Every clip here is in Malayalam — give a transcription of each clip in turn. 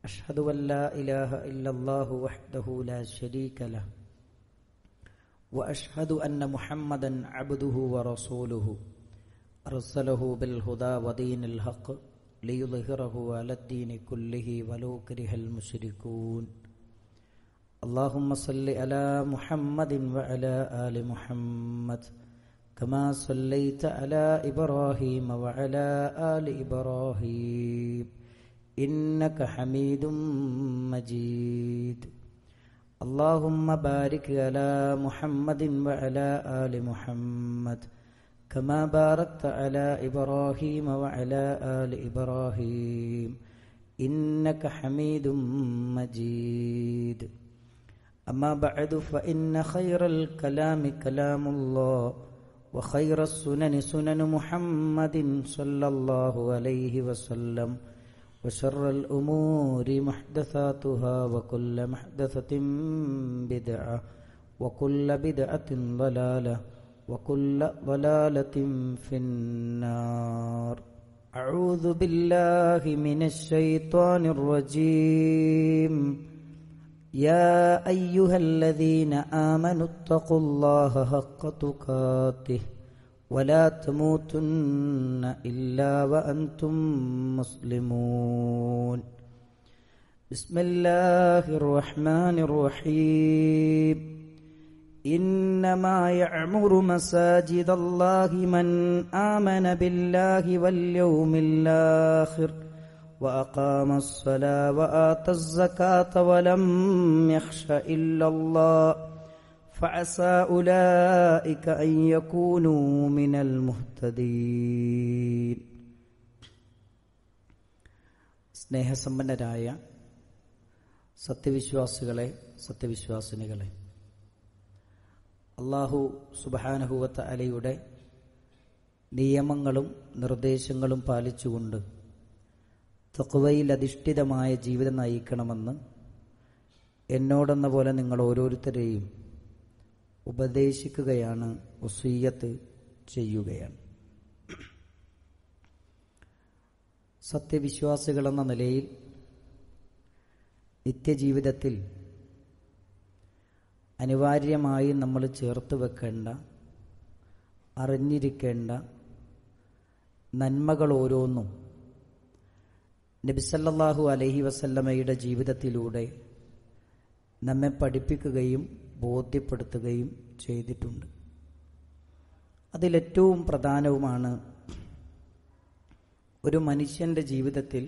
أشهد أن لا إله إلا الله وحده لا شريك له وأشهد أن محمدا عبده ورسوله أرسله بالهدى ودين الحق ليظهره على الدين كله ولو كره المشركون اللهم صل على محمد وعلى آل محمد كما صليت على إبراهيم وعلى آل إبراهيم إنك حميد مجيد اللهم بارك على محمد وعلى آل محمد كما باركت على إبراهيم وعلى آل إبراهيم إنك حميد مجيد أما بعد فإن خير الكلام كلام الله وخير السنن سنن محمد صلى الله عليه وسلم وشر الأمور محدثاتها وكل محدثة بدعة وكل بدعة ضلالة وكل ضلالة في النار أعوذ بالله من الشيطان الرجيم يا أيها الذين آمنوا اتقوا الله حق تقاته ولا تموتن إلا وأنتم مسلمون بسم الله الرحمن الرحيم إنما يعمر مساجد الله من آمن بالله واليوم الآخر وأقام الصلاة وآتى الزكاة ولم يخش إلا الله فعسى أولئك أن يكونوا من المهتدين സ്നേഹസമ്പന്നരായ സത്യവിശ്വാസികളെ സത്യവിശ്വാസിനികളെ അള്ളാഹു സുബാനഹുവത്ത അലയുടെ നിയമങ്ങളും നിർദ്ദേശങ്ങളും പാലിച്ചുകൊണ്ട് തക്വയിൽ അധിഷ്ഠിതമായ ജീവിതം നയിക്കണമെന്ന് എന്നോടെന്ന പോലെ നിങ്ങൾ ഓരോരുത്തരെയും ഉപദേശിക്കുകയാണ് വസീയത്ത് ചെയ്യുകയാണ് സത്യവിശ്വാസികളെന്ന നിലയിൽ നിത്യജീവിതത്തിൽ അനിവാര്യമായി നമ്മൾ ചേർത്ത് വെക്കേണ്ട അറിഞ്ഞിരിക്കേണ്ട നന്മകൾ ഓരോന്നും നബിസല്ലാഹു അലഹി വസല്ലമയുടെ ജീവിതത്തിലൂടെ നമ്മെ പഠിപ്പിക്കുകയും ബോധ്യപ്പെടുത്തുകയും ചെയ്തിട്ടുണ്ട് അതിലേറ്റവും പ്രധാനവുമാണ് ഒരു മനുഷ്യന്റെ ജീവിതത്തിൽ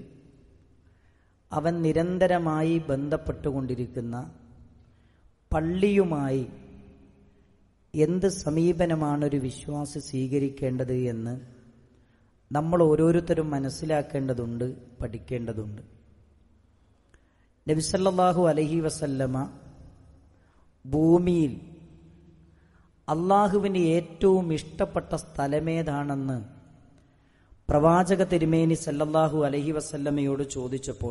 അവൻ നിരന്തരമായി ബന്ധപ്പെട്ടുകൊണ്ടിരിക്കുന്ന പള്ളിയുമായി എന്ത് സമീപനമാണ് ഒരു വിശ്വാസി സ്വീകരിക്കേണ്ടത് എന്ന് നമ്മൾ ഓരോരുത്തരും മനസ്സിലാക്കേണ്ടതുണ്ട് പഠിക്കേണ്ടതുണ്ട് നബിസല്ലാഹു അലഹി വസല്ലമ ഭൂമിയിൽ അള്ളാഹുവിന് ഏറ്റവും ഇഷ്ടപ്പെട്ട സ്ഥലമേതാണെന്ന് പ്രവാചക തിരുമേനി സല്ലല്ലാഹു അലഹി വസല്ലമയോട് ചോദിച്ചപ്പോൾ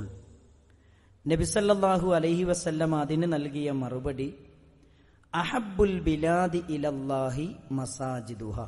നബിസല്ലാഹു അലഹി വസല്ലമ അതിന് നൽകിയ മറുപടി അഹബുൽ ബിലാദി ഇലല്ലാഹി മസാജിദുഹ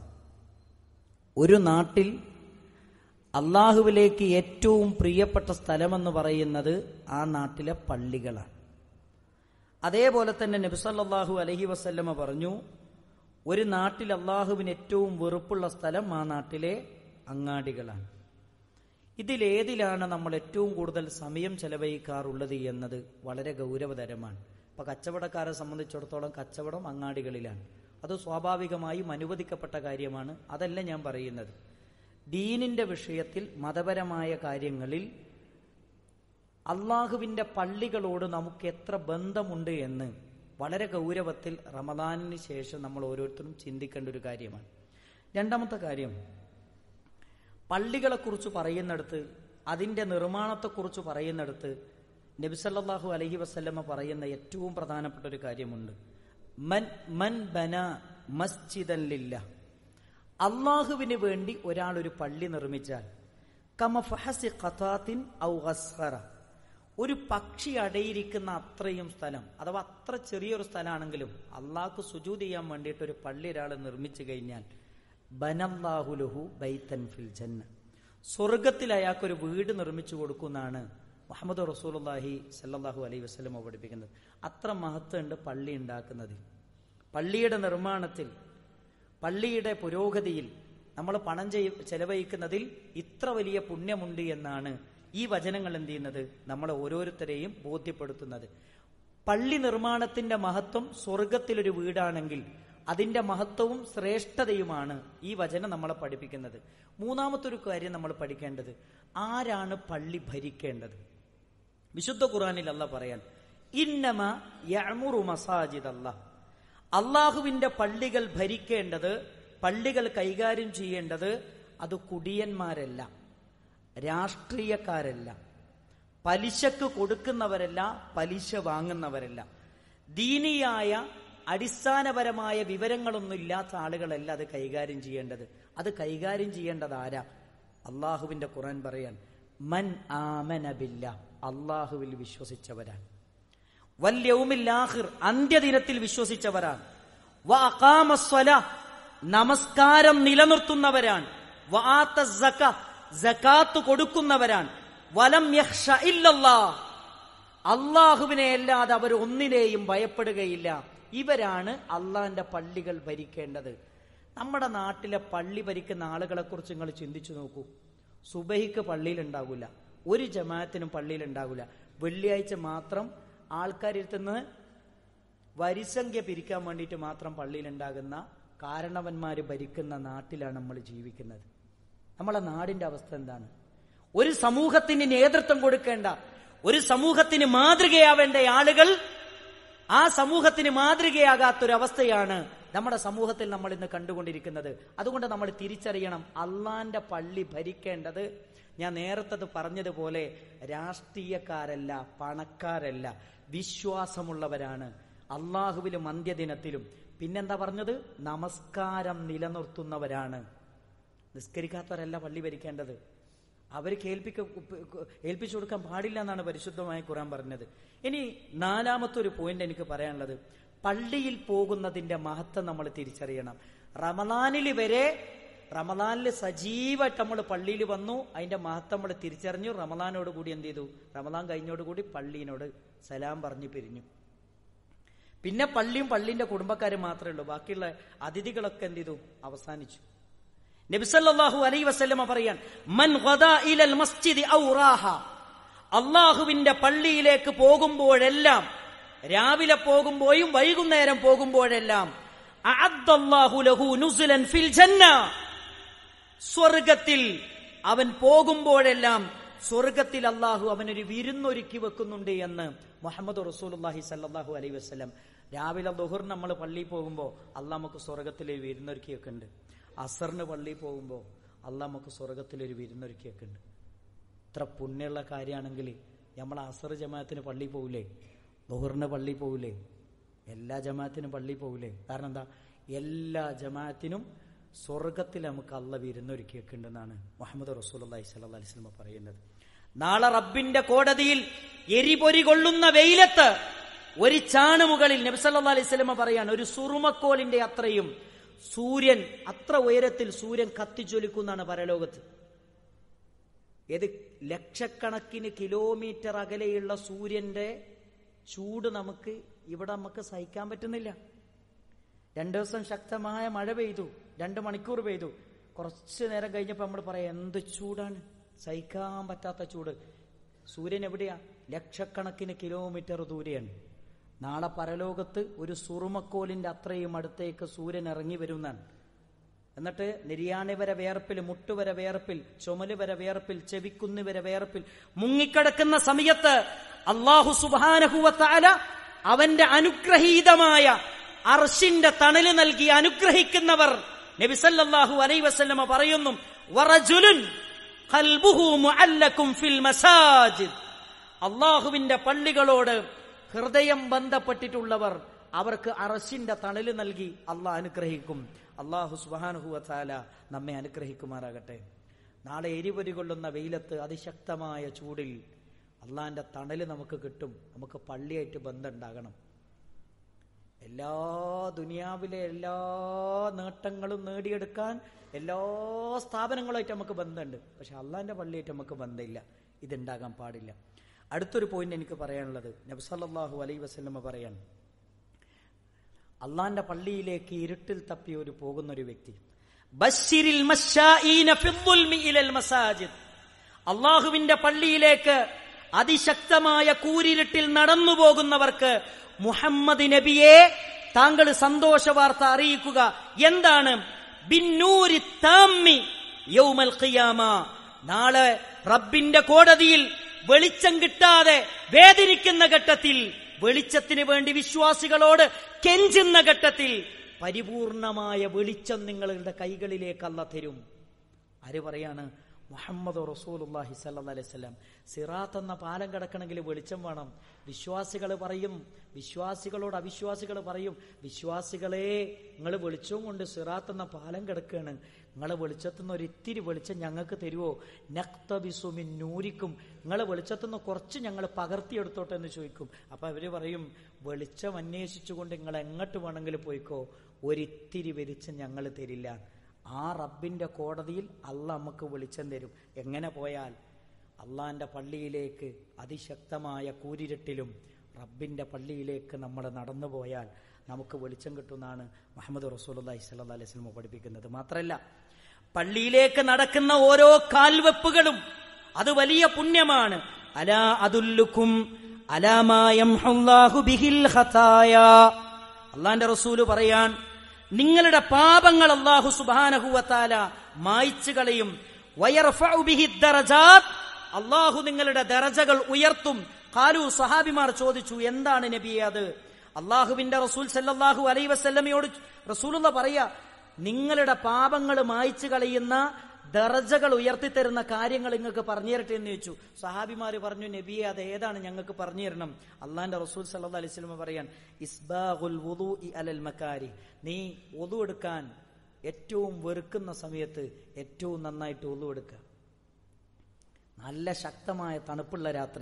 ഒരു നാട്ടിൽ അള്ളാഹുവിലേക്ക് ഏറ്റവും പ്രിയപ്പെട്ട സ്ഥലമെന്ന് പറയുന്നത് ആ നാട്ടിലെ പള്ളികളാണ് അതേപോലെ തന്നെ നബിസല്ലാഹു അലഹി വസല്ലമ പറഞ്ഞു ഒരു നാട്ടിൽ അള്ളാഹുവിന് ഏറ്റവും വെറുപ്പുള്ള സ്ഥലം ആ നാട്ടിലെ അങ്ങാടികളാണ് ഇതിലേതിലാണ് നമ്മൾ ഏറ്റവും കൂടുതൽ സമയം ചെലവഴിക്കാറുള്ളത് എന്നത് വളരെ ഗൗരവതരമാണ് ഇപ്പൊ കച്ചവടക്കാരെ സംബന്ധിച്ചിടത്തോളം കച്ചവടം അങ്ങാടികളിലാണ് അത് സ്വാഭാവികമായും അനുവദിക്കപ്പെട്ട കാര്യമാണ് അതല്ല ഞാൻ പറയുന്നത് ദീനിന്റെ വിഷയത്തിൽ മതപരമായ കാര്യങ്ങളിൽ അള്ളാഹുവിന്റെ പള്ളികളോട് നമുക്ക് എത്ര ബന്ധമുണ്ട് എന്ന് വളരെ ഗൗരവത്തിൽ റമദാനിന് ശേഷം നമ്മൾ ഓരോരുത്തരും ചിന്തിക്കേണ്ട ഒരു കാര്യമാണ് രണ്ടാമത്തെ കാര്യം പള്ളികളെക്കുറിച്ച് പറയുന്നിടത്ത് അതിന്റെ നിർമ്മാണത്തെക്കുറിച്ച് പറയുന്നിടത്ത് നബിസല്ലാഹു അലഹി വസ്ല്ലമ്മ പറയുന്ന ഏറ്റവും പ്രധാനപ്പെട്ട ഒരു കാര്യമുണ്ട് മൻ മൻ ബന മസ്ജിദല്ലില്ല അള്ളാഹുവിന് വേണ്ടി ഒരാൾ ഒരു പള്ളി നിർമ്മിച്ചാൽ കമ ഫഹസി ഖതാത്തിൻ ഔ ഗസ്ഹറ ഒരു പക്ഷി അടയിരിക്കുന്ന അത്രയും സ്ഥലം അഥവാ അത്ര ചെറിയൊരു സ്ഥലമാണെങ്കിലും അള്ളാഹ്ക്ക് സുജൂത് ചെയ്യാൻ വേണ്ടിയിട്ട് ഒരു പള്ളി ഒരാൾ നിർമ്മിച്ചു കഴിഞ്ഞാൽ ബനല്ലാഹുലുഹു ബൈത്തൻ ഫിൽ ജന്ന സ്വർഗത്തിൽ അയാൾക്കൊരു വീട് നിർമ്മിച്ചു കൊടുക്കുന്നാണ് മുഹമ്മദ് റസൂലുള്ളാഹി സല്ലല്ലാഹു അലൈഹി വസല്ലം പഠിപ്പിക്കുന്നത് അത്ര മഹത്വമുണ്ട് പള്ളി ഉണ്ടാക്കുന്നതിൽ പള്ളിയുടെ നിർമ്മാണത്തിൽ പള്ളിയുടെ പുരോഗതിയിൽ നമ്മൾ പണം ചെയ് ചെലവഴിക്കുന്നതിൽ ഇത്ര വലിയ പുണ്യമുണ്ട് എന്നാണ് ഈ വചനങ്ങൾ എന്ത് ചെയ്യുന്നത് നമ്മളെ ഓരോരുത്തരെയും ബോധ്യപ്പെടുത്തുന്നത് പള്ളി നിർമ്മാണത്തിന്റെ മഹത്വം സ്വർഗത്തിലൊരു വീടാണെങ്കിൽ അതിന്റെ മഹത്വവും ശ്രേഷ്ഠതയുമാണ് ഈ വചനം നമ്മളെ പഠിപ്പിക്കുന്നത് മൂന്നാമത്തെ ഒരു കാര്യം നമ്മൾ പഠിക്കേണ്ടത് ആരാണ് പള്ളി ഭരിക്കേണ്ടത് വിശുദ്ധ ഖുറാനിൽ അല്ല പറയാൻ ഇന്നമ യഅ്മുറു മസാജിദ് അല്ലാ അള്ളാഹുവിന്റെ പള്ളികൾ ഭരിക്കേണ്ടത് പള്ളികൾ കൈകാര്യം ചെയ്യേണ്ടത് അത് കുടിയന്മാരല്ല രാഷ്ട്രീയക്കാരല്ല പലിശക്ക് കൊടുക്കുന്നവരല്ല പലിശ വാങ്ങുന്നവരല്ല ദീനിയായ അടിസ്ഥാനപരമായ വിവരങ്ങളൊന്നും ഇല്ലാത്ത ആളുകളല്ല അത് കൈകാര്യം ചെയ്യേണ്ടത് അത് കൈകാര്യം ചെയ്യേണ്ടത് ആരാ അള്ളാഹുവിന്റെ ഖുറാൻ പറയാൻ മൻ ആമനബില്ല അള്ളാഹുവിൽ വിശ്വസിച്ചവരാണ് വല്യവുമില്ലാഹിർ അന്ത്യദിനത്തിൽ വിശ്വസിച്ചവരാണ് വ അഖാമസ്വല നമസ്കാരം നിലനിർത്തുന്നവരാണ് വആത്ത സക സകാത്ത് കൊടുക്കുന്നവരാണ് വലം യഖ്ഷ ഇല്ലല്ലാ അള്ളാഹുവിനെ അല്ലാതെ അവർ ഒന്നിനെയും ഭയപ്പെടുകയില്ല ഇവരാണ് അള്ളാന്റെ പള്ളികൾ ഭരിക്കേണ്ടത് നമ്മുടെ നാട്ടിലെ പള്ളി ഭരിക്കുന്ന ആളുകളെ കുറിച്ച് നിങ്ങൾ ചിന്തിച്ചു നോക്കൂ സുബഹിക്ക് പള്ളിയിൽ ഉണ്ടാകില്ല ഒരു ജമാഅത്തിനും പള്ളിയിൽ ഉണ്ടാകില്ല വെള്ളിയാഴ്ച മാത്രം ആൾക്കാരിരുത്തുന്ന വരിസംഖ്യ പിരിക്കാൻ വേണ്ടിയിട്ട് മാത്രം പള്ളിയിൽ ഉണ്ടാകുന്ന കാരണവന്മാര് ഭരിക്കുന്ന നാട്ടിലാണ് നമ്മൾ ജീവിക്കുന്നത് നമ്മളെ നാടിന്റെ അവസ്ഥ എന്താണ് ഒരു സമൂഹത്തിന് നേതൃത്വം കൊടുക്കേണ്ട ഒരു സമൂഹത്തിന് മാതൃകയാവേണ്ട ആളുകൾ ആ സമൂഹത്തിന് മാതൃകയാകാത്തൊരവസ്ഥയാണ് നമ്മുടെ സമൂഹത്തിൽ നമ്മൾ ഇന്ന് കണ്ടുകൊണ്ടിരിക്കുന്നത് അതുകൊണ്ട് നമ്മൾ തിരിച്ചറിയണം അള്ളാന്റെ പള്ളി ഭരിക്കേണ്ടത് ഞാൻ നേരത്തത് പറഞ്ഞതുപോലെ രാഷ്ട്രീയക്കാരല്ല പണക്കാരല്ല വിശ്വാസമുള്ളവരാണ് അള്ളാഹുവിലും അന്ത്യദിനത്തിലും പിന്നെന്താ പറഞ്ഞത് നമസ്കാരം നിലനിർത്തുന്നവരാണ് നിസ്കരിക്കാത്തവരല്ല പള്ളി ഭരിക്കേണ്ടത് അവർ കേൾപ്പിക്ക ഏൽപ്പിച്ചു കൊടുക്കാൻ പാടില്ല എന്നാണ് പരിശുദ്ധമായ ഖുറാൻ പറഞ്ഞത് ഇനി നാലാമത്തെ ഒരു പോയിന്റ് എനിക്ക് പറയാനുള്ളത് പള്ളിയിൽ പോകുന്നതിന്റെ മഹത്വം നമ്മൾ തിരിച്ചറിയണം റമദാനിൽ വരെ റമദാനിൽ സജീവമായിട്ട് നമ്മൾ പള്ളിയിൽ വന്നു അതിന്റെ മഹത്വം നമ്മൾ തിരിച്ചറിഞ്ഞു റമദാനോട് കൂടി എന്ത് ചെയ്തു റമദാൻ കഴിഞ്ഞോടുകൂടി പള്ളീനോട് സലാം പറഞ്ഞു പിരിഞ്ഞു പിന്നെ പള്ളിയും പള്ളിന്റെ കുടുംബക്കാരും മാത്രമേ ഉള്ളൂ ബാക്കിയുള്ള അതിഥികളൊക്കെ എന്ത് ചെയ്തു അവസാനിച്ചു നബിസല്ലാഹു അലൈ വസ്ലമ പറയാൻ മൻ ഗദാ ഇലൽ മസ്ജിദി ഔ റാഹ അള്ളാഹുവിന്റെ പള്ളിയിലേക്ക് പോകുമ്പോഴെല്ലാം രാവിലെ പോകുമ്പോഴും വൈകുന്നേരം പോകുമ്പോഴെല്ലാം അഅദ്ദല്ലാഹു ലഹു നുസ്ലൻ ഫിൽ ജന്ന സ്വർഗത്തിൽ അവൻ പോകുമ്പോഴെല്ലാം സ്വർഗത്തിൽ അള്ളാഹു അവനൊരു വിരുന്നൊരുക്കി വെക്കുന്നുണ്ട് എന്ന് മുഹമ്മദ് റസൂലുല്ലാഹി സല്ലാഹു അലൈ വസ്ലം രാവിലെ ദുഹർ നമ്മൾ പള്ളിയിൽ പോകുമ്പോൾ അള്ളാഹ് നമുക്ക് സ്വർഗത്തിൽ ഒരു വിരുന്നൊരുക്കി വെക്കുന്നുണ്ട് അസറിന് പള്ളിയിൽ പോകുമ്പോൾ അള്ളാഹ് നമുക്ക് സ്വർഗത്തിൽ ഒരു വിരുന്നൊരുക്കി വെക്കുന്നുണ്ട് ഇത്ര പുണ്യമുള്ള കാര്യമാണെങ്കിൽ നമ്മൾ അസർ ജമാഅത്തിന് പള്ളിയിൽ പോകില്ലേ ദുഹറിന് പള്ളിയിൽ പോകില്ലേ എല്ലാ ജമാഅത്തിനും പള്ളിയിൽ പോകില്ലേ കാരണം എന്താ എല്ലാ ജമാഅത്തിനും സ്വർഗത്തിൽ നമുക്ക് അള്ള വിരുന്നൊരുക്കി വെക്കുന്നുണ്ടെന്നാണ് മുഹമ്മദ് റസൂൽ അള്ളഹി സല്ലാ അലിസ്ലമ പറയുന്നത് നാളെ റബ്ബിന്റെ കോടതിയിൽ എരിപൊരി കൊള്ളുന്ന വെയിലത്ത് ഒരു ചാണ് മുകളിൽ നബ്സല്ലാ അലൈഹി സ്വലമ പറയാണ് ഒരു സുറുമക്കോലിന്റെ അത്രയും സൂര്യൻ അത്ര ഉയരത്തിൽ സൂര്യൻ കത്തിജ്വലിക്കുന്നാണ് പരലോകത്ത് ഏത് ലക്ഷക്കണക്കിന് കിലോമീറ്റർ അകലെയുള്ള സൂര്യന്റെ ചൂട് നമുക്ക് ഇവിടെ നമുക്ക് സഹിക്കാൻ പറ്റുന്നില്ല രണ്ടു ദിവസം ശക്തമായ മഴ പെയ്തു രണ്ട് മണിക്കൂർ പെയ്തു കുറച്ചു നേരം കഴിഞ്ഞപ്പോൾ നമ്മൾ പറയാം എന്ത് ചൂടാണ് സഹിക്കാൻ പറ്റാത്ത ചൂട് സൂര്യൻ എവിടെയാ ലക്ഷക്കണക്കിന് കിലോമീറ്റർ ദൂരെയാണ് നാളെ പരലോകത്ത് ഒരു സുറുമക്കോലിന്റെ അത്രയും അടുത്തേക്ക് സൂര്യൻ ഇറങ്ങി വരുന്നതാണ് എന്നിട്ട് നിര്യാണി വരെ വേർപ്പിൽ മുട്ടുവരെ വേർപ്പിൽ ചുമല് വരെ വേർപ്പിൽ ചെവിക്കുന്ന് വരെ വേർപ്പിൽ മുങ്ങിക്കിടക്കുന്ന സമയത്ത് അള്ളാഹു സുബാനഹുവത്താല അവന്റെ അനുഗ്രഹീതമായ അർഷിന്റെ തണല് നൽകി അനുഗ്രഹിക്കുന്നവർ നബിസല്ലാഹു അലൈ വസല്ലമ പറയുന്നു വറജുലുൻ ഖൽബുഹു മുഅല്ലകും ഫിൽ മസാജിദ് അള്ളാഹുവിന്റെ പള്ളികളോട് ഹൃദയം ബന്ധപ്പെട്ടിട്ടുള്ളവർ അവർക്ക് അറശിന്റെ തണല് നൽകി അള്ളാഹ് അനുഗ്രഹിക്കും അള്ളാഹു സുബാനുഹുവത്താല നമ്മെ അനുഗ്രഹിക്കുമാറാകട്ടെ നാളെ എരിപൊരി കൊള്ളുന്ന വെയിലത്ത് അതിശക്തമായ ചൂടിൽ അള്ളാഹിന്റെ തണല് നമുക്ക് കിട്ടും നമുക്ക് പള്ളിയായിട്ട് ബന്ധമുണ്ടാകണം എല്ലാ ദുനിയാവിലെ എല്ലാ നേട്ടങ്ങളും നേടിയെടുക്കാൻ എല്ലാ സ്ഥാപനങ്ങളുമായിട്ട് നമുക്ക് ബന്ധമുണ്ട് പക്ഷെ അള്ളാഹിന്റെ പള്ളിയായിട്ട് നമുക്ക് ബന്ധമില്ല ഇതുണ്ടാകാൻ പാടില്ല അടുത്തൊരു പോയിന്റ് എനിക്ക് പറയാനുള്ളത് നബ്സല്ലാഹു അലൈ വസ്ലമ പറയാണ് അള്ളാന്റെ പള്ളിയിലേക്ക് ഇരുട്ടിൽ തപ്പി ഒരു പോകുന്ന ഒരു വ്യക്തി ബശ്ശിരിൽ മശ്ശാഈന ഫിദ്ദുൽമി ഇലൽ മസാജിദ് അള്ളാഹുവിന്റെ പള്ളിയിലേക്ക് അതിശക്തമായ കൂരിരുട്ടിൽ നടന്നു പോകുന്നവർക്ക് മുഹമ്മദ് നബിയെ താങ്കൾ സന്തോഷ വാർത്ത അറിയിക്കുക എന്താണ് ബിന്നൂരി താമ്മി യൗമൽ ഖിയാമ നാളെ റബ്ബിന്റെ കോടതിയിൽ വെളിച്ചം കിട്ടാതെ വേദനിക്കുന്ന ഘട്ടത്തിൽ വെളിച്ചത്തിന് വേണ്ടി വിശ്വാസികളോട് കെഞ്ചുന്ന ഘട്ടത്തിൽ പരിപൂർണമായ വെളിച്ചം നിങ്ങളുടെ കൈകളിലേക്ക് അല്ല തരും ആര് പറയാണ് മുഹമ്മദ് റസൂലുല്ലാഹി സല്ലല്ലാഹു അലൈഹി വസല്ലം സിറാത്ത് എന്ന പാലം കിടക്കണമെങ്കിൽ വെളിച്ചം വേണം വിശ്വാസികൾ പറയും വിശ്വാസികളോട് അവിശ്വാസികൾ പറയും വിശ്വാസികളെ നിങ്ങൾ വെളിച്ചവും കൊണ്ട് സിറാത്ത് എന്ന പാലം കിടക്കുകയാണ് നിങ്ങളെ വെളിച്ചത്തുനിന്ന് ഒരു ഇത്തിരി വെളിച്ചം ഞങ്ങൾക്ക് തരുമോ നക്തബിസുമിൻ നൂരിക്കും നിങ്ങളെ വെളിച്ചത്തുനിന്ന് കുറച്ച് ഞങ്ങൾ പകർത്തിയെടുത്തോട്ടെ എന്ന് ചോദിക്കും അപ്പൊ അവര് പറയും വെളിച്ചം അന്വേഷിച്ചുകൊണ്ട് നിങ്ങൾ എങ്ങോട്ട് വേണമെങ്കിലും പോയിക്കോ ഒരിത്തിരി വെളിച്ചം ഞങ്ങൾ തരില്ല ആ റബ്ബിന്റെ കോടതിയിൽ അല്ല നമുക്ക് വെളിച്ചം തരും എങ്ങനെ പോയാൽ അള്ളാന്റെ പള്ളിയിലേക്ക് അതിശക്തമായ കൂരിരട്ടിലും റബ്ബിന്റെ പള്ളിയിലേക്ക് നമ്മൾ നടന്നു പോയാൽ നമുക്ക് വെളിച്ചം കിട്ടുമെന്നാണ് മുഹമ്മദ് റസൂലി സല്ലാ അലൈഹി സ്വലമ പഠിപ്പിക്കുന്നത് മാത്രമല്ല പള്ളിയിലേക്ക് നടക്കുന്ന ഓരോ കാൽവെപ്പുകളും അത് വലിയ പുണ്യമാണ് അലാ അതുല്ലുക്കും അലാമായം ബിഹിൽ ഖതായ അള്ളാന്റെ റസൂല് പറയാൻ നിങ്ങളുടെ പാപങ്ങൾ അള്ളാഹു സുബാനഹുവത്താല മായ്ച്ചു കളയും അള്ളാഹു നിങ്ങളുടെ ദറജകൾ ഉയർത്തും കാലു സഹാബിമാർ ചോദിച്ചു എന്താണ് നബിയെ അത് അള്ളാഹുവിന്റെ റസൂൽ സല്ലാഹു അലൈ വസ്ല്ലമയോട് റസൂലുള്ള പറയാ നിങ്ങളുടെ പാപങ്ങൾ മായ്ച്ചു കളയുന്ന ദർജകൾ ഉയർത്തിത്തരുന്ന കാര്യങ്ങൾ നിങ്ങൾക്ക് പറഞ്ഞു തരട്ടെ എന്ന് ചോദിച്ചു സഹാബിമാര് പറഞ്ഞു നബിയെ അത് ഏതാണ് ഞങ്ങൾക്ക് പറഞ്ഞു തരണം അള്ളാന്റെ റസൂൽ സല്ലാ അലൈഹി സ്വലമ പറയാൻ ഇസ്ബാഹുൽ വുദു അലൽ മക്കാരി നീ ഒതു എടുക്കാൻ ഏറ്റവും വെറുക്കുന്ന സമയത്ത് ഏറ്റവും നന്നായിട്ട് ഒതു എടുക്കുക നല്ല ശക്തമായ തണുപ്പുള്ള രാത്രി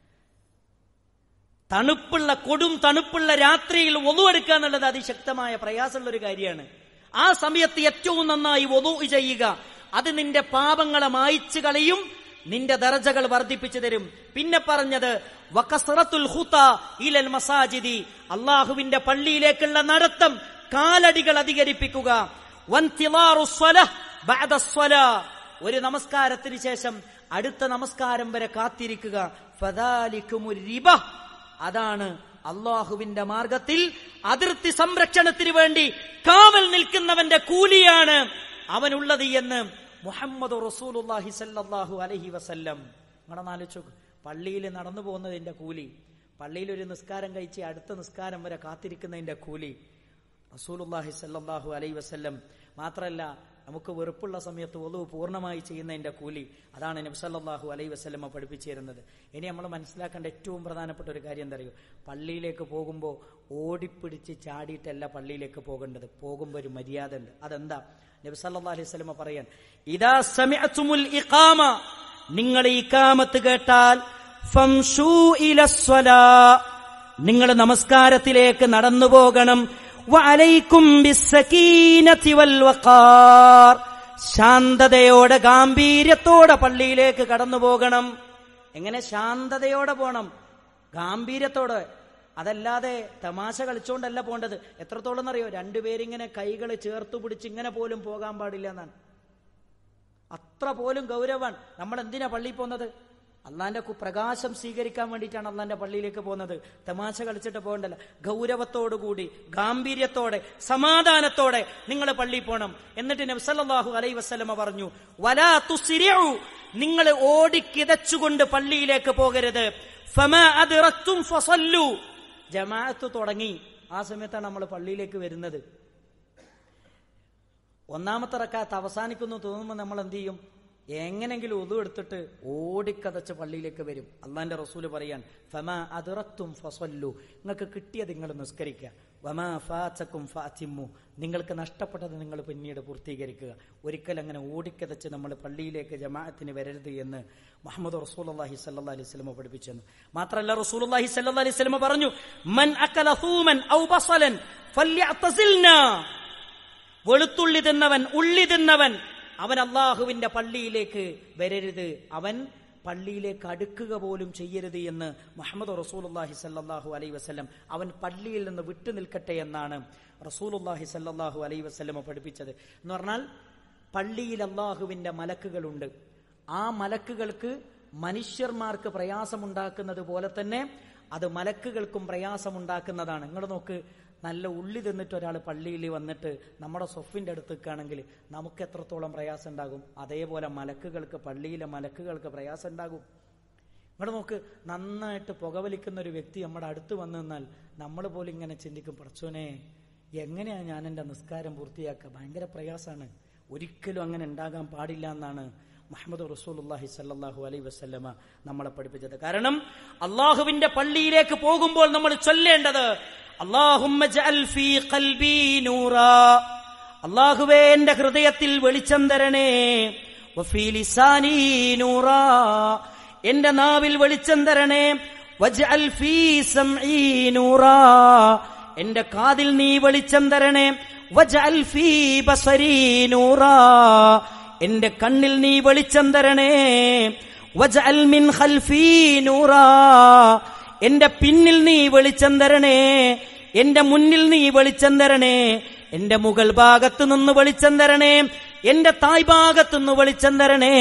തണുപ്പുള്ള കൊടും തണുപ്പുള്ള രാത്രിയിൽ ഒതു എടുക്കുക എന്നുള്ളത് അതിശക്തമായ പ്രയാസമുള്ള ഒരു കാര്യമാണ് ആ സമയത്ത് ഏറ്റവും നന്നായി ഒതു ചെയ്യുക അത് നിന്റെ പാപങ്ങളെ മായ്ച്ചു കളയും നിന്റെ ദർജകൾ വർദ്ധിപ്പിച്ചു തരും പിന്നെ പറഞ്ഞത് വകസ്റത്തുൽ ഹുത ഇലൽ മസാജിദി അള്ളാഹുവിന്റെ പള്ളിയിലേക്കുള്ള നടത്തം കാലടികൾ അധികരിപ്പിക്കുക വൻതിലാറു സ്വലഹ് ബഅദ സ്വലാ. ഒരു നമസ്കാരത്തിന് ശേഷം അടുത്ത നമസ്കാരം വരെ കാത്തിരിക്കുക ഫദാലിക്കുമുർ റിബ അതാണ് അള്ളാഹുവിന്റെ മാർഗത്തിൽ അതിർത്തി സംരക്ഷണത്തിന് വേണ്ടി കാവൽ നിൽക്കുന്നവന്റെ കൂലിയാണ് അവനുള്ളത് എന്ന് മുഹമ്മദ് റസൂലുല്ലാഹി സല്ലല്ലാഹു അലൈഹി വസല്ലം നിങ്ങളെ ആലോചിച്ചു പള്ളിയിൽ നടന്നു പോകുന്നതിന്റെ കൂലി പള്ളിയിൽ ഒരു നിസ്കാരം കഴിച്ച് അടുത്ത നിസ്കാരം വരെ കാത്തിരിക്കുന്നതിന്റെ കൂലി റസൂലുല്ലാഹി സല്ലല്ലാഹു അലൈഹി വസല്ലം മാത്രമല്ല നമുക്ക് വെറുപ്പുള്ള സമയത്ത് ഒതു പൂർണ്ണമായി ചെയ്യുന്നതിന്റെ കൂലി അതാണ് നബ്സല്ലാഹു അലൈ വസ്ലമ പഠിപ്പിച്ചു തരുന്നത് ഇനി നമ്മൾ മനസ്സിലാക്കേണ്ട ഏറ്റവും പ്രധാനപ്പെട്ട ഒരു കാര്യം എന്താ അറിയോ പള്ളിയിലേക്ക് പോകുമ്പോൾ ഓടിപ്പിടിച്ച് ചാടിയിട്ടല്ല പള്ളിയിലേക്ക് പോകേണ്ടത് പോകുമ്പോൾ ഒരു മര്യാദ ഉണ്ട് അതെന്താ നബ്സല്ലാ അലൈഹി സ്വലമ പറയാൻ ഇതാ സമയത്തുമുൽ ഇഖാമ നിങ്ങൾ ഇക്കാമത്ത് കേട്ടാൽ ഫംഷൂ ഇലസ്വലാ നിങ്ങൾ നമസ്കാരത്തിലേക്ക് നടന്നു പോകണം വഅലൈക്കും ബിസ്സകീനതി വൽ വഖാർ ശാന്തതയോടെ ഗാംഭീര്യത്തോടെ പള്ളിയിലേക്ക് കടന്നു പോകണം എങ്ങനെ ശാന്തതയോടെ പോണം ഗാംഭീര്യത്തോടെ അതല്ലാതെ തമാശ കളിച്ചോണ്ടല്ല പോണ്ടത് എത്രത്തോളം എന്നറിയോ രണ്ടുപേരിങ്ങനെ കൈകൾ ചേർത്ത് പിടിച്ച് ഇങ്ങനെ പോലും പോകാൻ പാടില്ല എന്നാണ് അത്ര പോലും ഗൗരവമാണ് നമ്മൾ എന്തിനാ പള്ളിയിൽ പോകുന്നത് അള്ളാന്റെ കു- പ്രകാശം സ്വീകരിക്കാൻ വേണ്ടിയിട്ടാണ് അള്ളാന്റെ പള്ളിയിലേക്ക് പോകുന്നത് തമാശ കളിച്ചിട്ട് പോകണ്ടല്ല ഗൗരവത്തോടുകൂടി ഗാംഭീര്യത്തോടെ സമാധാനത്തോടെ നിങ്ങൾ പള്ളിയിൽ പോകണം എന്നിട്ട് നബ്സല്ലാഹു അലൈ വസ്ലമ പറഞ്ഞു വലാ തുസിരിഉ നിങ്ങൾ ഓടിക്കിതച്ചുകൊണ്ട് പള്ളിയിലേക്ക് പോകരുത് ഫമ അദ്റക്തും ഫസല്ലു ജമാഅത്ത് തുടങ്ങി ആ സമയത്താണ് നമ്മൾ പള്ളിയിലേക്ക് വരുന്നത് ഒന്നാമത്തെ റക്കാത്ത് അവസാനിക്കുന്നു തോന്നുമ്പോൾ നമ്മൾ എന്ത് ചെയ്യും എങ്ങനെങ്കിലും ഒതു എടുത്തിട്ട് ഓടിക്കതച്ച് പള്ളിയിലേക്ക് വരും അള്ളാന്റെ റസൂല് പറയാൻ ഫമാ അതിറത്തും ഫസല്ലു നിങ്ങൾക്ക് കിട്ടിയത് നിങ്ങൾ നിസ്കരിക്കുക വമാ ഫാച്ചക്കും ഫാച്ചിമ്മു നിങ്ങൾക്ക് നഷ്ടപ്പെട്ടത് നിങ്ങൾ പിന്നീട് പൂർത്തീകരിക്കുക ഒരിക്കൽ അങ്ങനെ ഓടിക്കതച്ച് നമ്മൾ പള്ളിയിലേക്ക് ജമാഅത്തിന് വരരുത് എന്ന് മുഹമ്മദ് റസൂലി സല്ലാ അലൈഹി സ്വലമ പഠിപ്പിച്ചെന്ന് മാത്രമല്ല റസൂലി സല്ലാ അലൈഹി സ്വലമ പറഞ്ഞു മൻ അക്കല ഹൂമൻ ഔ ബസലൻ ഫല്യഅ്തസിൽനാ വെളുത്തുള്ളി തിന്നവൻ ഉള്ളി തിന്നവൻ അവൻ അള്ളാഹുവിന്റെ പള്ളിയിലേക്ക് വരരുത് അവൻ പള്ളിയിലേക്ക് അടുക്കുക പോലും ചെയ്യരുത് എന്ന് മുഹമ്മദ് റസൂലുല്ലാഹി സല്ലാഹു അലൈ വസ്ലം അവൻ പള്ളിയിൽ നിന്ന് വിട്ടു നിൽക്കട്ടെ എന്നാണ് റസൂലുല്ലാഹി സല്ലാഹു അലൈ വസ്ലമ പഠിപ്പിച്ചത് എന്ന് പറഞ്ഞാൽ പള്ളിയിൽ അള്ളാഹുവിന്റെ മലക്കുകളുണ്ട് ആ മലക്കുകൾക്ക് മനുഷ്യന്മാർക്ക് പ്രയാസമുണ്ടാക്കുന്നത് പോലെ തന്നെ അത് മലക്കുകൾക്കും പ്രയാസമുണ്ടാക്കുന്നതാണ് നിങ്ങൾ നോക്ക് നല്ല ഉള്ളി തിന്നിട്ട് ഒരാൾ പള്ളിയിൽ വന്നിട്ട് നമ്മുടെ സൊഫിന്റെ അടുത്ത് നിൽക്കുകയാണെങ്കിൽ നമുക്ക് എത്രത്തോളം പ്രയാസം ഉണ്ടാകും അതേപോലെ മലക്കുകൾക്ക് പള്ളിയിലെ മലക്കുകൾക്ക് പ്രയാസം ഉണ്ടാകും ഇവിടെ നോക്ക് നന്നായിട്ട് പുകവലിക്കുന്ന ഒരു വ്യക്തി നമ്മുടെ അടുത്ത് വന്നു നിന്നാൽ നമ്മൾ പോലും ഇങ്ങനെ ചിന്തിക്കും പടച്ചോനെ എങ്ങനെയാണ് ഞാൻ എൻ്റെ നിസ്കാരം പൂർത്തിയാക്കുക ഭയങ്കര പ്രയാസമാണ് ഒരിക്കലും അങ്ങനെ ഉണ്ടാകാൻ പാടില്ല എന്നാണ് മുഹമ്മദ് റസൂലുല്ലാഹി സല്ലാഹു അലൈ വസ്ല്ലമ നമ്മളെ പഠിപ്പിച്ചത് കാരണം അള്ളാഹുവിന്റെ പള്ളിയിലേക്ക് പോകുമ്പോൾ നമ്മൾ ചൊല്ലേണ്ടത് അള്ളാഹുവേ എന്റെ ഹൃദയത്തിൽ വെളിച്ചം തരണേ എന്റെ നാവിൽ വെളിച്ചം തരണേ എന്റെ കാതിൽ നീ വെളിച്ചം തരണേ എന്റെ കണ്ണിൽ നീ വെളിച്ചം തരണേ മിൻ ഖൽഫീ നൂറാ എന്റെ പിന്നിൽ നീ വെളിച്ചം തരണേ എന്റെ മുന്നിൽ നീ വെളിച്ചം തരണേ എന്റെ മുകൾ ഭാഗത്തു നിന്ന് വെളിച്ചം തരണേ എന്റെ തായ് ഭാഗത്തു നിന്ന് വെളിച്ചം തരണേ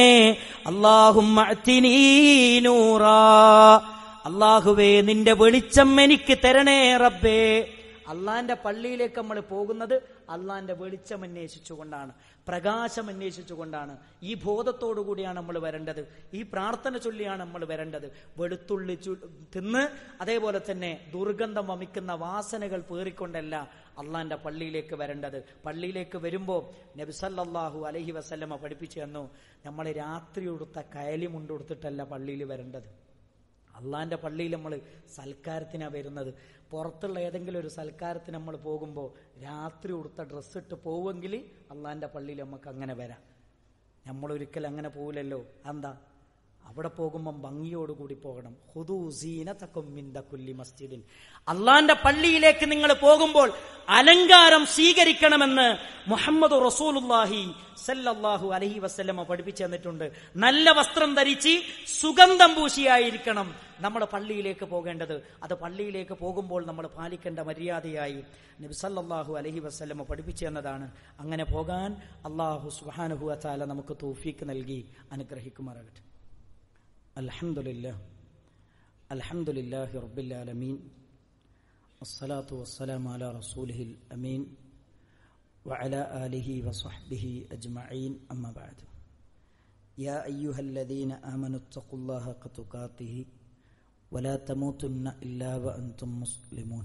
അള്ളാഹുറ അള്ളാഹുവേ നിന്റെ വെളിച്ചം എനിക്ക് തരണേ റബ്ബേ അള്ളാന്റെ പള്ളിയിലേക്ക് നമ്മൾ പോകുന്നത് അള്ളാന്റെ വെളിച്ചം അന്വേഷിച്ചുകൊണ്ടാണ് പ്രകാശം അന്വേഷിച്ചുകൊണ്ടാണ് ഈ ബോധത്തോടു കൂടിയാണ് നമ്മൾ വരേണ്ടത് ഈ പ്രാർത്ഥന ചൊല്ലിയാണ് നമ്മൾ വരേണ്ടത് വെളുത്തുള്ളി തിന്ന് അതേപോലെ തന്നെ ദുർഗന്ധം വമിക്കുന്ന വാസനകൾ പേറിക്കൊണ്ടല്ല അള്ളാന്റെ പള്ളിയിലേക്ക് വരേണ്ടത് പള്ളിയിലേക്ക് വരുമ്പോൾ നബിസല്ലാഹു അലഹി വസ്ല്ലമ പഠിപ്പിച്ചു തന്നു നമ്മൾ രാത്രി ഉടുത്ത കയലി മുണ്ടുടുത്തിട്ടല്ല പള്ളിയിൽ വരേണ്ടത് അള്ളാന്റെ പള്ളിയിൽ നമ്മൾ സൽക്കാരത്തിനാ വരുന്നത് പുറത്തുള്ള ഏതെങ്കിലും ഒരു സൽക്കാരത്തിന് നമ്മൾ പോകുമ്പോൾ രാത്രി ഉടുത്ത ഡ്രസ്സ് ഇട്ട് പോവുമെങ്കിൽ അള്ളാന്റെ പള്ളിയിൽ നമുക്ക് അങ്ങനെ വരാം നമ്മൾ ഒരിക്കലും അങ്ങനെ പോവില്ലല്ലോ എന്താ അവിടെ പോകുമ്പം ഭംഗിയോടുകൂടി പോകണം ഹുദൂ സീനത്തക്കൊമ്മിന്ത കുല്ലി മസ്ജിദിൻ അള്ളാന്റെ പള്ളിയിലേക്ക് നിങ്ങൾ പോകുമ്പോൾ അലങ്കാരം സ്വീകരിക്കണമെന്ന് മുഹമ്മദ് റസൂലുല്ലാഹി സല്ലല്ലാഹു അലഹി വസ്ല്ലമ പഠിപ്പിച്ചു തന്നിട്ടുണ്ട് നല്ല വസ്ത്രം ധരിച്ച് സുഗന്ധം പൂശിയായിരിക്കണം നമ്മൾ പള്ളിയിലേക്ക് പോകേണ്ടത് അത് പള്ളിയിലേക്ക് പോകുമ്പോൾ നമ്മൾ പാലിക്കേണ്ട മര്യാദയായി നബി സല്ലല്ലാഹു അലഹി വസ്ല്ലമ പഠിപ്പിച്ചു തന്നതാണ് അങ്ങനെ പോകാൻ അള്ളാഹു സുഹാനുഹു അത്താല നമുക്ക് തൗഫീക്ക് നൽകി അനുഗ്രഹിക്കുമാറാകട്ടെ الحمد لله الحمد لله رب العالمين والصلاة والسلام على رسوله الأمين وعلى آله وصحبه أجمعين أما بعد يا أيها الذين آمنوا اتقوا الله حق تقاته ولا تموتن إلا وأنتم مسلمون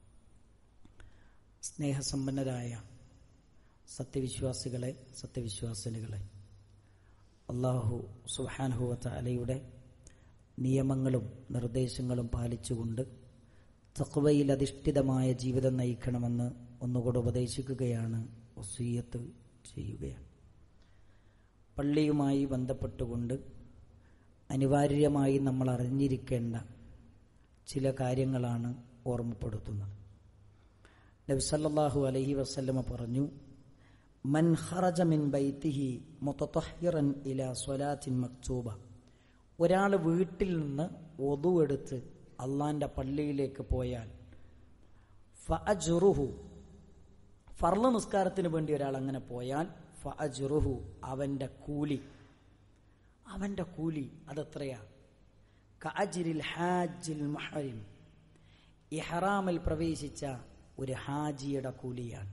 സ്നേഹസമ്പന്നരായ സത്യവിശ്വാസികളെ സത്യവിശ്വാസിനികളെ അള്ളാഹു സുഹാൻഹുവത്ത അലയുടെ നിയമങ്ങളും നിർദ്ദേശങ്ങളും പാലിച്ചുകൊണ്ട് തക്വയിൽ അധിഷ്ഠിതമായ ജീവിതം നയിക്കണമെന്ന് ഒന്നുകൂടെ ഉപദേശിക്കുകയാണ് ഒസീയത്ത് ചെയ്യുകയാണ് പള്ളിയുമായി ബന്ധപ്പെട്ടുകൊണ്ട് അനിവാര്യമായി നമ്മൾ അറിഞ്ഞിരിക്കേണ്ട ചില കാര്യങ്ങളാണ് ഓർമ്മപ്പെടുത്തുന്നത് നബിസല്ലാഹു അലഹി വസ്ല്ലമ പറഞ്ഞു മൻ ഖറജ മിൻ ബൈത്തിഹി മുത്തഹിറൻ ഇല സ്വലാത്തിൻ മക്തൂബ ഒരാൾ വീട്ടിൽ നിന്ന് ഒതുവെടുത്ത് അള്ളാന്റെ പള്ളിയിലേക്ക് പോയാൽ ഫഅജുറുഹു ഫർള നിസ്കാരത്തിന് വേണ്ടി ഒരാൾ അങ്ങനെ പോയാൽ ഫഅജുറുഹു അവന്റെ കൂലി അവന്റെ കൂലി അതെത്രയാ കഅജിരിൽ ഹാജിൽ മുഹരിം ഇഹ്റാമിൽ പ്രവേശിച്ച ഒരു ഹാജിയുടെ കൂലിയാണ്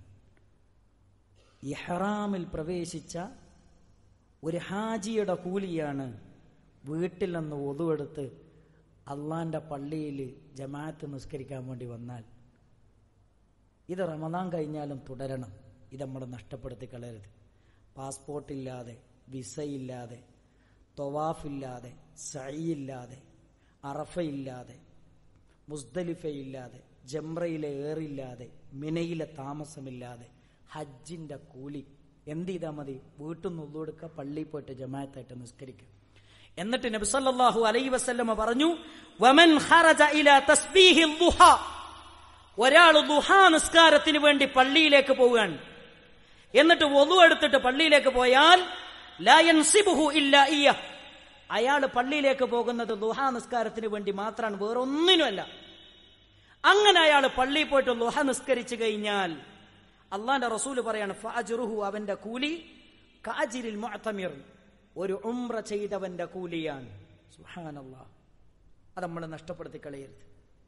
ഇഹ്റാമിൽ പ്രവേശിച്ച ഒരു ഹാജിയുടെ കൂലിയാണ് വീട്ടിൽ നിന്ന് ഒതുവെടുത്ത് അള്ളാന്റെ പള്ളിയിൽ ജമാഅത്ത് നിസ്കരിക്കാൻ വേണ്ടി വന്നാൽ ഇത് റമദാൻ കഴിഞ്ഞാലും തുടരണം ഇത് നമ്മൾ നഷ്ടപ്പെടുത്തി കളയരുത് പാസ്പോർട്ടില്ലാതെ വിസയില്ലാതെ തൊവാഫില്ലാതെ സൈയില്ലാതെ അറഫയില്ലാതെ മുസ്ദലിഫയില്ലാതെ ജംറയിലെ ഏറില്ലാതെ മിനയിലെ താമസമില്ലാതെ ഹജ്ജിന്റെ കൂലി എന്ത് ചെയ്താൽ മതി വീട്ടിൽ നിന്ന് ഉള്ളുകൊടുക്കുക പള്ളിയിൽ പോയിട്ട് ജമാഅത്തായിട്ട് നിസ്കരിക്കുക എന്നിട്ട് നബിസല്ലാഹു അലൈ വസല്ലമ പറഞ്ഞു വമൻ ഖറജ ഇലാ തസ്ബീഹിൽ ദുഹ ഒരാൾ ദുഹാ നിസ്കാരത്തിന് വേണ്ടി പള്ളിയിലേക്ക് പോവുകയാണ് എന്നിട്ട് ഒതു എടുത്തിട്ട് പള്ളിയിലേക്ക് പോയാൽ ലാ യൻസിബുഹു ഇല്ല ഇയ്യ അയാൾ പള്ളിയിലേക്ക് പോകുന്നത് ലുഹാ നിസ്കാരത്തിന് വേണ്ടി മാത്രമാണ് വേറൊന്നിനുമല്ല അങ്ങനെ അയാൾ പള്ളിയിൽ പോയിട്ട് ലുഹ നിസ്കരിച്ചു കഴിഞ്ഞാൽ അള്ളാന്റെ റസൂല് പറയാണ് ഫഅജ്റുഹു അവന്റെ കൂലി കാജിരിൽ മുഅ്തമിർ ഒരു ഉംറ ചെയ്തവന്റെ കൂലിയാണ് സുബ്ഹാനല്ലാഹ് അത് നമ്മൾ നഷ്ടപ്പെടുത്തി കളയരുത്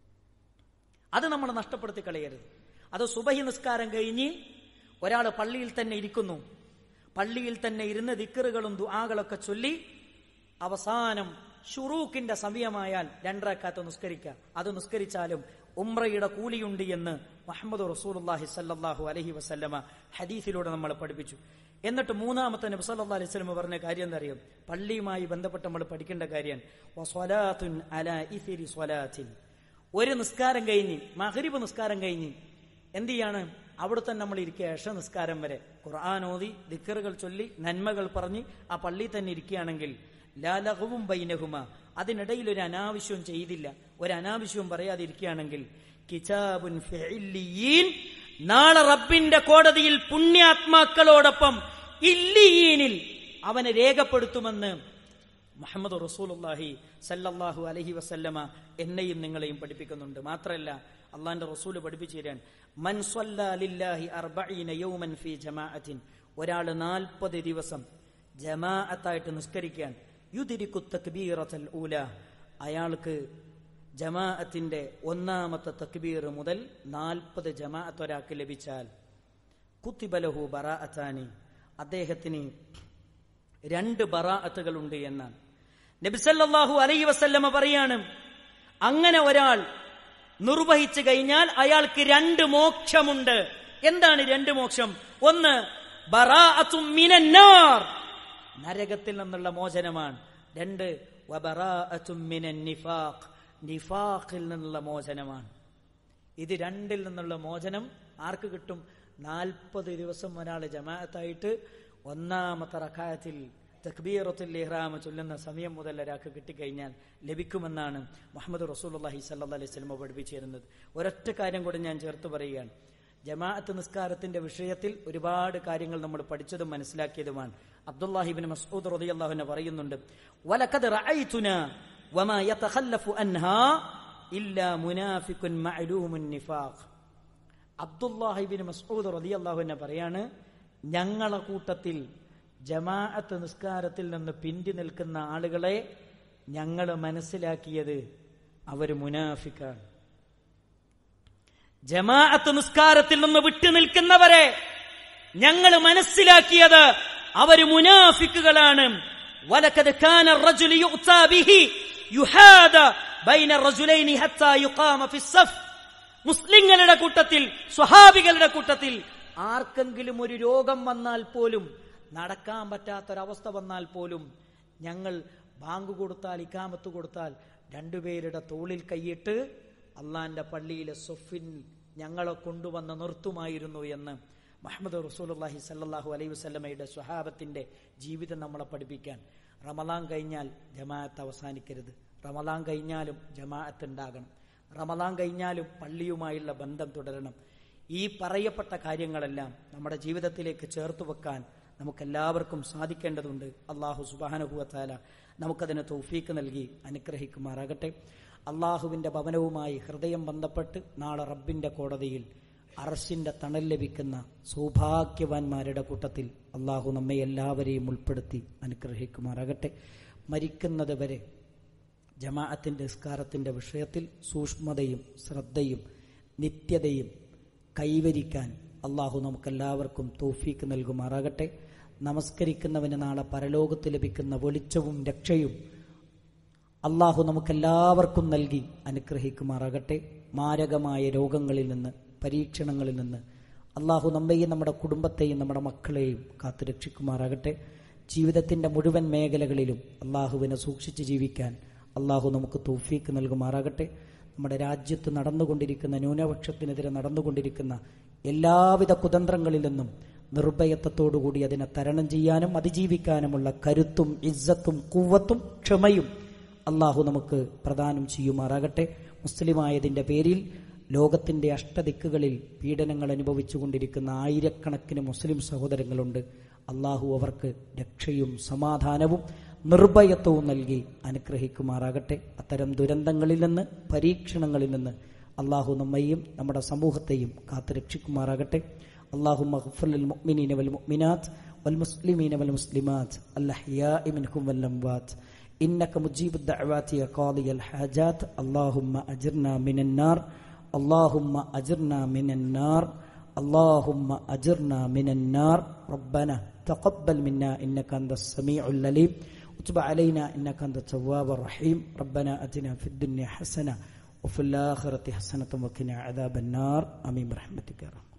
അത് നമ്മൾ നഷ്ടപ്പെടുത്തി കളയരുത് അത് സുബഹി നിസ്കാരം കഴിഞ്ഞ് ഒരാൾ പള്ളിയിൽ തന്നെ ഇരിക്കുന്നു പള്ളിയിൽ തന്നെ ഇരുന്ന് ദിക്കറുകളും ദുആകളൊക്കെ ചൊല്ലി അവസാനം ഷുറൂക്കിന്റെ സമയമായാൽ രണ്ടരക്കാത്ത് നിസ്കരിക്കുക അത് നിസ്കരിച്ചാലും ഉംറയുടെ കൂലിയുണ്ട് എന്ന് മുഹമ്മദ് റസൂലുള്ളാഹി സല്ലല്ലാഹു അലൈഹി വസല്ലമ ഹദീസിലൂടെ നമ്മൾ പഠിപ്പിച്ചു എന്നിട്ട് മൂന്നാമത്തെ നബി സല്ലല്ലാഹു അലൈഹി വസല്ലമ പറഞ്ഞ കാര്യം എന്താ അറിയും പള്ളിയുമായി ബന്ധപ്പെട്ട് നമ്മൾ പഠിക്കേണ്ട കാര്യം വസ്വലാത്തുൻ അലാ ഇസിരി സ്വലാത്തിൻ ഒരു നിസ്കാരം കഴിഞ്ഞ് മഹരിബ് നിസ്കാരം കഴിഞ്ഞ് എന്ത് ചെയ്യാണ് അവിടെ തന്നെ നമ്മൾ ഇരിക്കുക ഏഷ നിസ്കാരം വരെ ഖുർആൻ ഓതി ദിക്കറുകൾ ചൊല്ലി നന്മകൾ പറഞ്ഞ് ആ പള്ളിയിൽ തന്നെ ഇരിക്കുകയാണെങ്കിൽ ലാലഹവും ബൈനഹുമ അതിനിടയിൽ ഒരു അനാവശ്യവും ചെയ്തില്ല ഒരു അനാവശ്യവും പറയാതിരിക്കുകയാണെങ്കിൽ കിതാബുൻ ഫിഇല്ലിയീൻ നാളെ റബ്ബിന്റെ കോടതിയിൽ പുണ്യാത്മാക്കളോടൊപ്പം ഇല്ലിയീനിൽ അവനെ രേഖപ്പെടുത്തുമെന്ന് മുഹമ്മദ് റസൂലുള്ളാഹി സല്ലല്ലാഹു അലൈഹി വസല്ലമ എന്നെയും നിങ്ങളെയും പഠിപ്പിക്കുന്നുണ്ട് മാത്രമല്ല അള്ളാന്റെ റസൂല് പഠിപ്പിച്ചു തരാൻ മൻ സ്വല്ലാ ലില്ലാഹി അർബഈന യൗമൻ ഫീ ജമാഅത്തിൻ ഒരാൾ നാൽപ്പത് ദിവസം ജമാഅത്തായിട്ട് നിസ്കരിക്കാൻ യുദിരിക്കു തക്ബീറത്തൽ ഊല അയാൾക്ക് ജമാഅത്തിന്റെ ഒന്നാമത്തെ തക്ബീർ മുതൽ നാൽപ്പത് ജമാഅത്ത് ഒരാൾക്ക് ലഭിച്ചാൽ കുത്തിബലഹു ബറാഅത്താനി അദ്ദേഹത്തിന് രണ്ട് ബറാഅത്തുകളുണ്ട് എന്നാണ് നബിസല്ലാഹു അലൈ വസല്ലമ പറയാണ് അങ്ങനെ ഒരാൾ നിർവഹിച്ചു കഴിഞ്ഞാൽ അയാൾക്ക് രണ്ട് മോക്ഷമുണ്ട് എന്താണ് രണ്ട് മോക്ഷം ഒന്ന് ബറാഅത്തും മിനന്നാർ നരകത്തിൽ നിന്നുള്ള മോചനമാണ് രണ്ട് വബറാഅത്തും മിനൻ നിഫാഖ് നിഫാഖിൽ നിന്നുള്ള മോചനമാണ് ഇത് രണ്ടിൽ നിന്നുള്ള മോചനം ആർക്ക് കിട്ടും നാൽപ്പത് ദിവസം ഒരാൾ ജമാഅത്തായിട്ട് ഒന്നാമത്തെ റക്കായത്തിൽ തക്ബീറത്തുൽ ഇഹ്റാം ചൊല്ലുന്ന സമയം മുതൽ ഒരാൾക്ക് കിട്ടിക്കഴിഞ്ഞാൽ ലഭിക്കുമെന്നാണ് മുഹമ്മദ് റസൂലുള്ളാഹി സല്ലല്ലാഹു അലൈഹി വസല്ലം പഠിപ്പിച്ചു തരുന്നത് ഒരൊറ്റ കാര്യം കൂടി ഞാൻ ചേർത്ത് പറയുകയാണ് ജമാഅത്ത് നിസ്കാരത്തിന്റെ വിഷയത്തിൽ ഒരുപാട് കാര്യങ്ങൾ നമ്മൾ പഠിച്ചതും മനസ്സിലാക്കിയതുമാണ് അബ്ദുല്ലാഹിബിൻ മസ്ഊദ് റളിയല്ലാഹു പറയുന്നുണ്ട് വലഖദ് റഅയ്തുന വമാ യതഖല്ലഫു അൻഹാ ഇല്ലാ മുനാഫിഖുൻ മഅലൂമുൻ നിഫാഖ് അബ്ദുല്ലാഹിബിൻ മസ്ഊദ് റളിയല്ലാഹു അൻഹു പറയാണ് ഞങ്ങളെ കൂട്ടത്തിൽ ജമാഅത്ത് നിസ്കാരത്തിൽ നിന്ന് പിന്തി നിൽക്കുന്ന ആളുകളെ ഞങ്ങൾ മനസ്സിലാക്കിയത് അവർ മുനാഫിക്കാണ് ജമാഅത്ത് നിസ്കാരത്തിൽ നിന്ന് വിട്ടു നിൽക്കുന്നവരെ ഞങ്ങൾ മനസ്സിലാക്കിയത് അവർ മുനാഫിക്കുകളാണ് വലക്കത് കാന الرجل يؤتى به يحاد بين الرجلين حتى يقام في الصف മുസ്ലിങ്ങളുടെ കൂട്ടത്തിൽ സ്വഹാബികളുടെ കൂട്ടത്തിൽ ആർക്കെങ്കിലും ഒരു രോഗം വന്നാൽ പോലും നടക്കാൻ പറ്റാത്തൊരവസ്ഥ വന്നാൽ പോലും ഞങ്ങൾ ബാങ്ക് കൊടുത്താൽ ഇക്കാമത്ത് കൊടുത്താൽ രണ്ടുപേരുടെ തോളിൽ കൈയിട്ട് അള്ളാന്റെ പള്ളിയിലെ സൊഫിൻ ഞങ്ങളെ കൊണ്ടുവന്ന് നിർത്തുമായിരുന്നു എന്ന് മുഹമ്മദ് റസൂലുള്ളാഹി സല്ലല്ലാഹു അലൈഹി വസല്ലമയുടെ സ്വഹാബത്തിന്റെ ജീവിതം നമ്മളെ പഠിപ്പിക്കാൻ റമലാൻ കഴിഞ്ഞാൽ ജമാഅത്ത് അവസാനിക്കരുത് റമലാൻ കഴിഞ്ഞാലും ജമാഅത്ത് ഉണ്ടാകണം റമലാൻ കഴിഞ്ഞാലും പള്ളിയുമായുള്ള ബന്ധം തുടരണം ഈ പറയപ്പെട്ട കാര്യങ്ങളെല്ലാം നമ്മുടെ ജീവിതത്തിലേക്ക് ചേർത്ത് വെക്കാൻ നമുക്കെല്ലാവർക്കും സാധിക്കേണ്ടതുണ്ട് അള്ളാഹു സുബാനുഭവത്താല നമുക്കതിന് തൗഫീക്ക് നൽകി അനുഗ്രഹിക്കുമാറാകട്ടെ അള്ളാഹുവിന്റെ ഭവനവുമായി ഹൃദയം ബന്ധപ്പെട്ട് നാളെ റബ്ബിന്റെ കോടതിയിൽ അറസിന്റെ തണൽ ലഭിക്കുന്ന സൗഭാഗ്യവാന്മാരുടെ കൂട്ടത്തിൽ അള്ളാഹു നമ്മെ എല്ലാവരെയും ഉൾപ്പെടുത്തി അനുഗ്രഹിക്കുമാറാകട്ടെ മരിക്കുന്നത് വരെ ജമാഅത്തിന്റെ നിസ്കാരത്തിന്റെ വിഷയത്തിൽ സൂക്ഷ്മതയും ശ്രദ്ധയും നിത്യതയും കൈവരിക്കാൻ അള്ളാഹു നമുക്കെല്ലാവർക്കും തോഫീക്ക് നൽകുമാറാകട്ടെ നമസ്കരിക്കുന്നവന് നാളെ പരലോകത്ത് ലഭിക്കുന്ന വെളിച്ചവും രക്ഷയും അള്ളാഹു നമുക്കെല്ലാവർക്കും നൽകി അനുഗ്രഹിക്കുമാറാകട്ടെ മാരകമായ രോഗങ്ങളിൽ നിന്ന് പരീക്ഷണങ്ങളിൽ നിന്ന് അള്ളാഹു നമ്മെയും നമ്മുടെ കുടുംബത്തെയും നമ്മുടെ മക്കളെയും കാത്തുരക്ഷിക്കുമാറാകട്ടെ ജീവിതത്തിന്റെ മുഴുവൻ മേഖലകളിലും അള്ളാഹുവിനെ സൂക്ഷിച്ച് ജീവിക്കാൻ അള്ളാഹു നമുക്ക് തൗഫീക്ക് നൽകുമാറാകട്ടെ നമ്മുടെ രാജ്യത്ത് നടന്നുകൊണ്ടിരിക്കുന്ന ന്യൂനപക്ഷത്തിനെതിരെ നടന്നുകൊണ്ടിരിക്കുന്ന എല്ലാവിധ കുതന്ത്രങ്ങളിൽ നിന്നും നിർഭയത്വത്തോടുകൂടി അതിനെ തരണം ചെയ്യാനും അതിജീവിക്കാനുമുള്ള കരുത്തും ഇസ്സത്തും കൂവത്തും ക്ഷമയും അള്ളാഹു നമുക്ക് പ്രദാനം ചെയ്യുമാറാകട്ടെ മുസ്ലിമായതിന്റെ പേരിൽ ലോകത്തിന്റെ അഷ്ടദിക്കുകളിൽ പീഡനങ്ങൾ അനുഭവിച്ചുകൊണ്ടിരിക്കുന്ന ആയിരക്കണക്കിന് മുസ്ലിം സഹോദരങ്ങളുണ്ട് അള്ളാഹു അവർക്ക് രക്ഷയും സമാധാനവും നിർഭയത്വവും നൽകി അനുഗ്രഹിക്കുമാറാകട്ടെ അത്തരം ദുരന്തങ്ങളിൽ നിന്ന് പരീക്ഷണങ്ങളിൽ നിന്ന് അള്ളാഹു നമ്മയും നമ്മുടെ സമൂഹത്തെയും കാത്തുരക്ഷിക്കുമാറാകട്ടെ അള്ളാഹു മഹഫുൽ മുഅ്മിനീന വൽ മുഅ്മിനാത്ത് والمسلمين والمسلمات الأحياء منهم والأموات إنك مجيب الدعوات يا قاضي الحاجات اللهم أجرنا من النار اللهم أجرنا من النار اللهم أجرنا من النار ربنا تقبل منا إنك أنت السميع العليم وتب علينا إنك أنت التواب الرحيم ربنا أتنا في الدنيا حسنة وفي الآخرة حسنة وقنا عذاب النار آمين برحمتك يا رب